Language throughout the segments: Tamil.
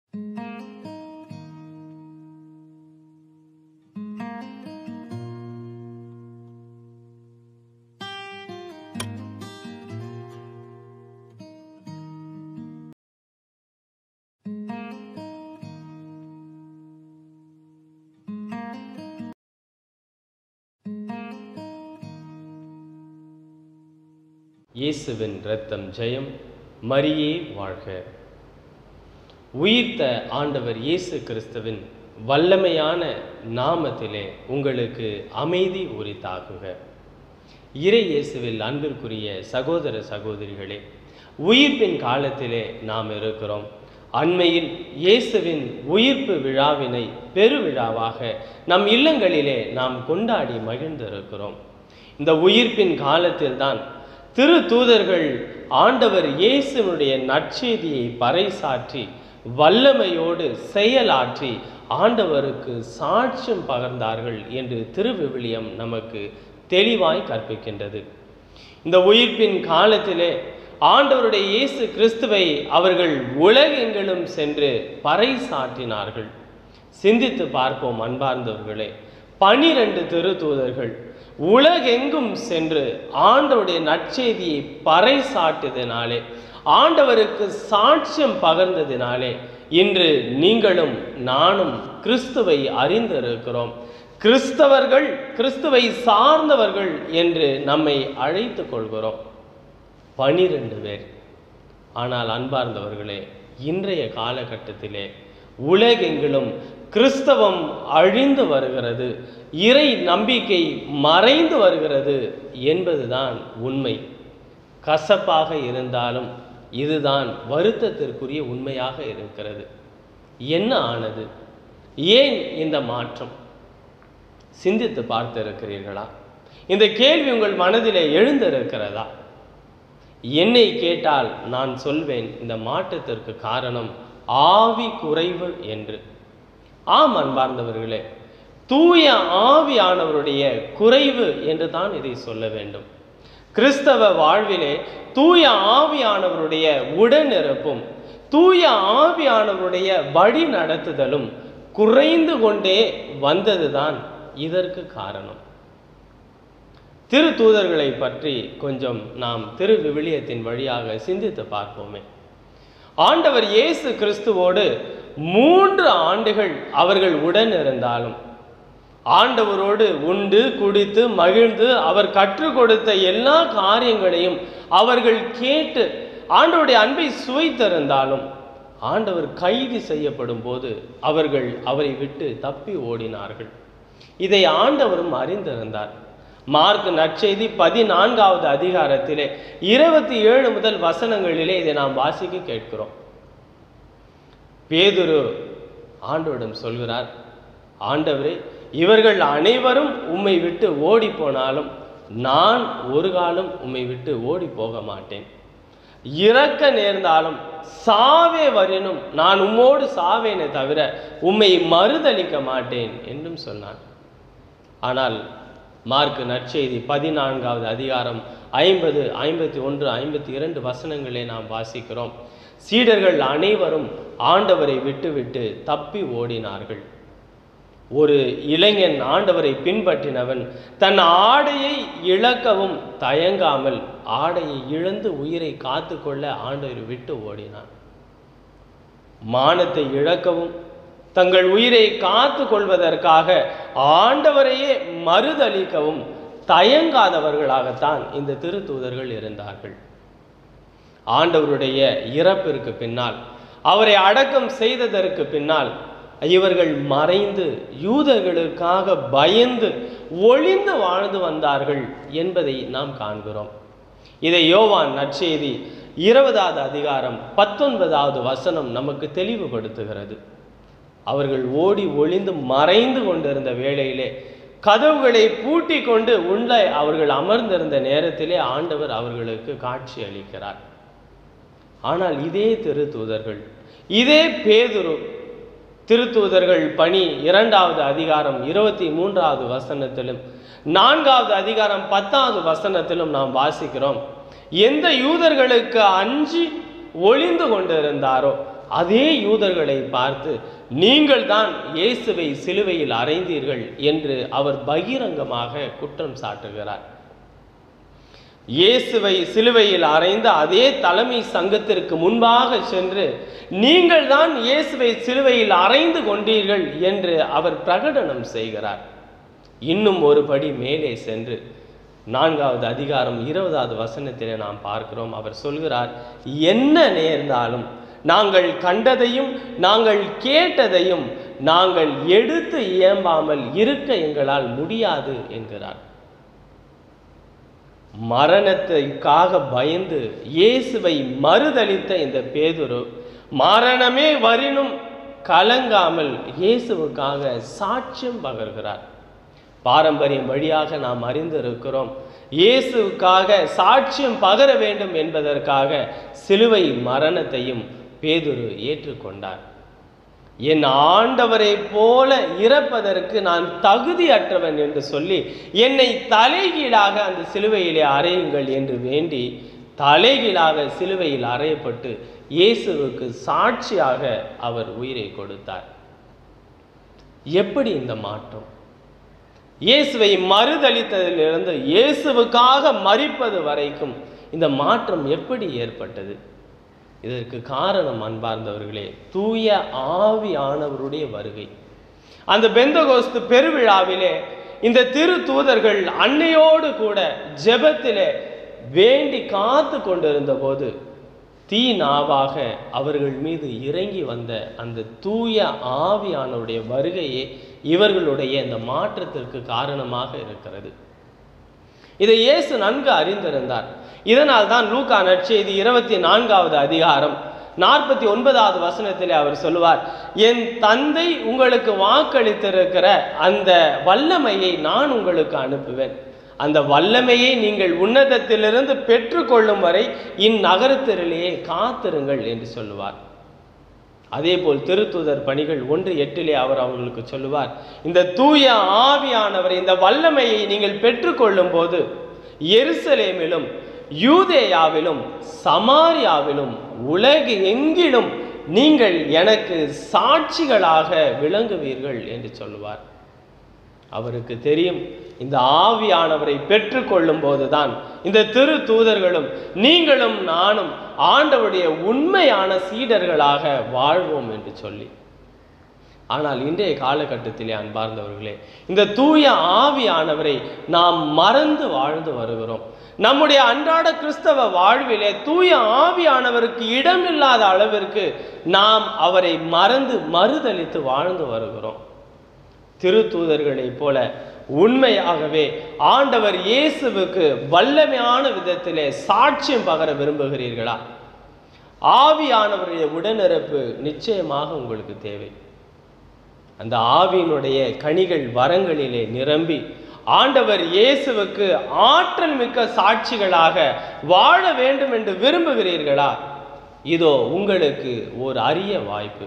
இயேசுவின் இரத்தம் ஜெயம் மரியே வாழ்க உயிர்த்த ஆண்டவர் இயேசு கிறிஸ்துவின் வல்லமையான நாமத்திலே உங்களுக்கு அமைதி உரித்தாகுக இறை இயேசுவில் அன்பிற்குரிய சகோதர சகோதரிகளே உயிர்ப்பின் காலத்திலே நாம் இருக்கிறோம் அண்மையில் இயேசுவின் உயிர்ப்பு விழாவினை பெருவிழாவாக நம் இல்லங்களிலே நாம் கொண்டாடி மகிழ்ந்திருக்கிறோம் இந்த உயிர்ப்பின் காலத்தில்தான் திரு தூதர்கள் ஆண்டவர் இயேசுனுடைய நற்செய்தியை பறைசாற்றி வல்லமையோடு செயலாற்றி ஆண்டவருக்கு சாட்சியம் பகர்ந்தார்கள் என்று திருவிவிலியம் நமக்கு தெளிவாய் கற்பிக்கின்றது இந்த உயிர்ப்பின் காலத்திலே ஆண்டவருடைய இயேசு கிறிஸ்துவை அவர்கள் உலகெங்கிலும் சென்று பறைசாற்றினார்கள் சிந்தித்து பார்ப்போம் அன்பார்ந்தவர்களே பனிரெண்டு திருத்தூதர்கள் உலகெங்கும் சென்று ஆண்டவருடைய நற்செய்தியை பறைசாட்டியதினாலே ஆண்டவருக்கு சாட்சியம் பகர்ந்ததினாலே இன்று நீங்களும் நானும் கிறிஸ்துவை அறிந்திருக்கிறோம் கிறிஸ்தவர்கள் கிறிஸ்துவை சார்ந்தவர்கள் என்று நம்மை அழைத்து கொள்கிறோம் பனிரெண்டு பேர் ஆனால் அன்பார்ந்தவர்களே இன்றைய காலகட்டத்திலே உலகெங்கிலும் கிறிஸ்தவம் அழிந்து வருகிறது இறை நம்பிக்கை மறைந்து வருகிறது என்பதுதான் உண்மை கசப்பாக இருந்தாலும் இதுதான் வருத்தத்திற்குரிய உண்மையாக இருக்கிறது என்ன ஆனது ஏன் இந்த மாற்றம் சிந்தித்து பார்த்திருக்கிறீர்களா இந்த கேள்வி உங்கள் மனதிலே எழுந்திருக்கிறதா என்னை கேட்டால் நான் சொல்வேன் இந்த மாற்றத்திற்கு காரணம் ஆவி குறைவு என்று ஆம் அன்பார்ந்தவர்களே தூய ஆவியானவருடைய குறைவு என்று தான் இதை சொல்ல வேண்டும் கிறிஸ்தவ வாழ்விலே தூய ஆவியானவருடைய உடனிருப்பும் தூய ஆவியானவருடைய வழி நடத்துதலும் குறைந்து கொண்டே வந்ததுதான் இதற்கு காரணம் திரு தூதர்களை பற்றி கொஞ்சம் நாம் திரு விவிலியத்தின் வழியாக சிந்தித்து பார்ப்போமே ஆண்டவர் இயேசு கிறிஸ்துவோடு மூன்று ஆண்டுகள் அவர்கள் உடன் இருந்தாலும் ஆண்டவரோடு உண்டு குடித்து மகிழ்ந்து அவர் கற்றுக் கொடுத்த எல்லா காரியங்களையும் அவர்கள் கேட்டு ஆண்டவருடைய அன்பை சுவைத்திருந்தாலும் ஆண்டவர் கைது செய்யப்படும் போது அவர்கள் அவரை விட்டு தப்பி ஓடினார்கள் இதை ஆண்டவரும் அறிந்திருந்தார் மார்க் நற்செய்தி பதினான்காவது அதிகாரத்திலே இருபத்தி ஏழு முதல் வசனங்களிலே இதை நாம் வாசிக்க கேட்கிறோம் பேதுரு ஆண்டவரிடம் சொல்கிறார் ஆண்டவரே இவர்கள் அனைவரும் உம்மை விட்டு ஓடி போனாலும் நான் ஒரு காலம் உம்மை விட்டு ஓடி போக மாட்டேன் இறக்க நேர்ந்தாலும் சாவே வரினும் நான் உம்மோடு சாவேனே தவிர உம்மை மறுதளிக்க மாட்டேன் என்றும் சொன்னான் ஆனால் மார்க் நற்செய்தி பதினான்காவது அதிகாரம் ஐம்பது ஐம்பத்தி ஒன்று ஐம்பத்தி இரண்டு வசனங்களை நாம் வாசிக்கிறோம் சீடர்கள் அனைவரும் ஆண்டவரை விட்டுவிட்டு தப்பி ஓடினார்கள் ஒரு இளைஞன் ஆண்டவரை பின்பற்றினவன் தன் ஆடையை இழக்கவும் தயங்காமல் ஆடையை இழந்து உயிரை காத்துக்கொள்ள ஆண்டவரை விட்டு ஓடினான் மானத்தை இழக்கவும் தங்கள் உயிரை காத்து கொள்வதற்காக ஆண்டவரையே மறுதளிக்கவும் தயங்காதவர்களாகத்தான் இந்த திருத்தூதர்கள் இருந்தார்கள் ஆண்டவருடைய இறப்பிற்கு பின்னால் அவரை அடக்கம் செய்ததற்கு பின்னால் இவர்கள் மறைந்து யூதர்களுக்காக பயந்து ஒளிந்து வாழ்ந்து வந்தார்கள் என்பதை நாம் காண்கிறோம் இதை யோவான் நற்செய்தி இருபதாவது அதிகாரம் பத்தொன்பதாவது வசனம் நமக்கு தெளிவுபடுத்துகிறது அவர்கள் ஓடி ஒளிந்து மறைந்து கொண்டிருந்த வேளையிலே கதவுகளை பூட்டி கொண்டு உள்ளே அவர்கள் அமர்ந்திருந்த நேரத்திலே ஆண்டவர் அவர்களுக்கு காட்சி அளிக்கிறார் ஆனால் இதே திருத்தூதர்கள் இதே பேதுரு திருத்தூதர்கள் பணி இரண்டாவது அதிகாரம் இருபத்தி மூன்றாவது வசனத்திலும் நான்காவது அதிகாரம் பத்தாவது வசனத்திலும் நாம் வாசிக்கிறோம் எந்த யூதர்களுக்கு அஞ்சி ஒளிந்து கொண்டிருந்தாரோ அதே யூதர்களை பார்த்து நீங்கள் தான் இயேசுவை சிலுவையில் அறைந்தீர்கள் என்று அவர் பகிரங்கமாக குற்றம் சாட்டுகிறார் இயேசுவை சிலுவையில் அறைந்த அதே தலைமை சங்கத்திற்கு முன்பாக சென்று நீங்கள் தான் இயேசுவை சிலுவையில் அறைந்து கொண்டீர்கள் என்று அவர் பிரகடனம் செய்கிறார் இன்னும் ஒரு படி மேலே சென்று நான்காவது அதிகாரம் இருபதாவது வசனத்திலே நாம் பார்க்கிறோம் அவர் சொல்கிறார் என்ன நேர்ந்தாலும் நாங்கள் கண்டதையும் நாங்கள் கேட்டதையும் நாங்கள் எடுத்து இயம்பாமல் இருக்க எங்களால் முடியாது என்கிறார் மரணத்திற்காக பயந்து இயேசுவை மறுதளித்த இந்த பேதுரு மரணமே வரினும் கலங்காமல் இயேசுவுக்காக சாட்சியம் பகர்கிறார் பாரம்பரியம் வழியாக நாம் அறிந்திருக்கிறோம் இயேசுவுக்காக சாட்சியம் பகர வேண்டும் என்பதற்காக சிலுவை மரணத்தையும் பேதுரு ஏற்றுக்கொண்டார் என் ஆண்டவரை போல இறப்பதற்கு நான் தகுதியற்றவன் என்று சொல்லி என்னை தலைகீழாக அந்த சிலுவையிலே அறையுங்கள் என்று வேண்டி தலைகீழாக சிலுவையில் அறையப்பட்டு இயேசுவுக்கு சாட்சியாக அவர் உயிரை கொடுத்தார் எப்படி இந்த மாற்றம் இயேசுவை மறுதளித்ததிலிருந்து இயேசுவுக்காக மறிப்பது வரைக்கும் இந்த மாற்றம் எப்படி ஏற்பட்டது இதற்கு காரணம் அன்பார்ந்தவர்களே தூய ஆவியானவருடைய வருகை அந்த பெந்தகோஸ்து பெருவிழாவிலே இந்த திரு தூதர்கள் அன்னையோடு கூட ஜெபத்திலே வேண்டி காத்து கொண்டிருந்த போது தீ நாவாக அவர்கள் மீது இறங்கி வந்த அந்த தூய ஆவியானவருடைய வருகையே இவர்களுடைய இந்த மாற்றத்திற்கு காரணமாக இருக்கிறது இதை இயேசு நன்கு அறிந்திருந்தார் இதனால் தான் லூக்கா நற்செய்தி இருபத்தி நான்காவது அதிகாரம் நாற்பத்தி ஒன்பதாவது வசனத்திலே அவர் சொல்லுவார் என் தந்தை உங்களுக்கு வாக்களித்திருக்கிற அந்த வல்லமையை நான் உங்களுக்கு அனுப்புவேன் அந்த வல்லமையை நீங்கள் உன்னதத்திலிருந்து பெற்றுக்கொள்ளும் வரை இந்நகரத்திலேயே காத்திருங்கள் என்று சொல்லுவார் அதேபோல் திருத்துதர் பணிகள் ஒன்று எட்டிலே அவர் அவர்களுக்கு சொல்லுவார் இந்த தூய ஆவியானவரை இந்த வல்லமையை நீங்கள் பெற்றுக்கொள்ளும் போது எருசலேமிலும் யூதேயாவிலும் சமாரியாவிலும் உலகு எங்கிலும் நீங்கள் எனக்கு சாட்சிகளாக விளங்குவீர்கள் என்று சொல்லுவார் அவருக்கு தெரியும் இந்த ஆவியானவரை பெற்றுக்கொள்ளும் போதுதான் இந்த திரு தூதர்களும் நீங்களும் நானும் ஆண்டவருடைய உண்மையான சீடர்களாக வாழ்வோம் என்று சொல்லி ஆனால் இன்றைய காலகட்டத்திலே அன்பார்ந்தவர்களே இந்த தூய ஆவியானவரை நாம் மறந்து வாழ்ந்து வருகிறோம் நம்முடைய அன்றாட கிறிஸ்தவ வாழ்விலே தூய ஆவியானவருக்கு இடமில்லாத அளவிற்கு நாம் அவரை மறந்து மறுதளித்து வாழ்ந்து வருகிறோம் திருத்தூதர்களைப் போல உண்மையாகவே ஆண்டவர் இயேசுவுக்கு வல்லமையான விதத்திலே சாட்சியம் பகர விரும்புகிறீர்களா ஆவியானவருடைய உடனிருப்பு நிச்சயமாக உங்களுக்கு தேவை அந்த ஆவியினுடைய கனிகள் வரங்களிலே நிரம்பி ஆண்டவர் இயேசுவுக்கு ஆற்றல் மிக்க சாட்சிகளாக வாழ வேண்டும் என்று விரும்புகிறீர்களா இதோ உங்களுக்கு ஒரு அரிய வாய்ப்பு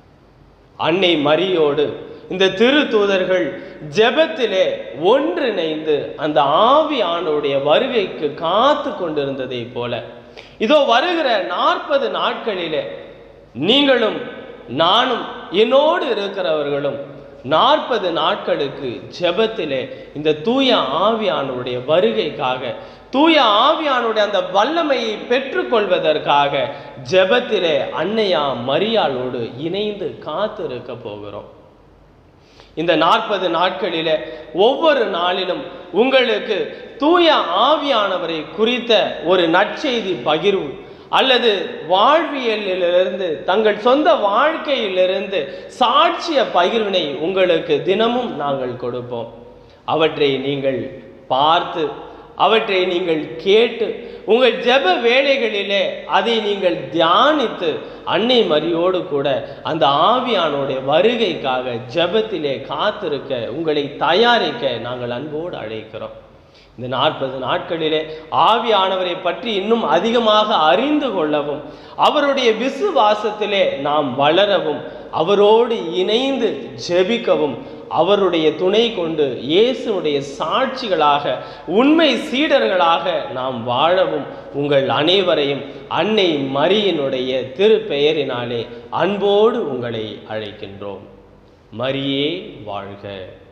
அன்னை மரியோடு இந்த திரு தூதர்கள் ஜெபத்திலே ஒன்றிணைந்து அந்த ஆவியானுடைய வருகைக்கு காத்து கொண்டிருந்ததை போல இதோ வருகிற நாற்பது நாட்களிலே நீங்களும் நானும் என்னோடு இருக்கிறவர்களும் நாற்பது நாட்களுக்கு ஜெபத்திலே இந்த தூய ஆவியானுடைய வருகைக்காக தூய ஆவியானுடைய அந்த வல்லமையை பெற்றுக்கொள்வதற்காக ஜெபத்திலே அன்னையா மரியாளோடு இணைந்து காத்திருக்க போகிறோம் இந்த நாற்பது நாட்களிலே ஒவ்வொரு நாளிலும் உங்களுக்கு தூய ஆவியானவரை குறித்த ஒரு நற்செய்தி பகிர்வு அல்லது வாழ்வியலிலிருந்து தங்கள் சொந்த வாழ்க்கையிலிருந்து சாட்சிய பகிர்வினை உங்களுக்கு தினமும் நாங்கள் கொடுப்போம் அவற்றை நீங்கள் பார்த்து அவற்றை நீங்கள் கேட்டு உங்கள் ஜெப வேலைகளிலே அதை நீங்கள் தியானித்து அன்னை மரியோடு கூட அந்த ஆவியானுடைய வருகைக்காக ஜெபத்திலே காத்திருக்க உங்களை தயாரிக்க நாங்கள் அன்போடு அழைக்கிறோம் இந்த நாற்பது நாட்களிலே ஆவியானவரை பற்றி இன்னும் அதிகமாக அறிந்து கொள்ளவும் அவருடைய விசுவாசத்திலே நாம் வளரவும் அவரோடு இணைந்து ஜெபிக்கவும் அவருடைய துணை கொண்டு இயேசுடைய சாட்சிகளாக உண்மை சீடர்களாக நாம் வாழவும் உங்கள் அனைவரையும் அன்னை மரியினுடைய திருப்பெயரினாலே அன்போடு உங்களை அழைக்கின்றோம் மரியே வாழ்க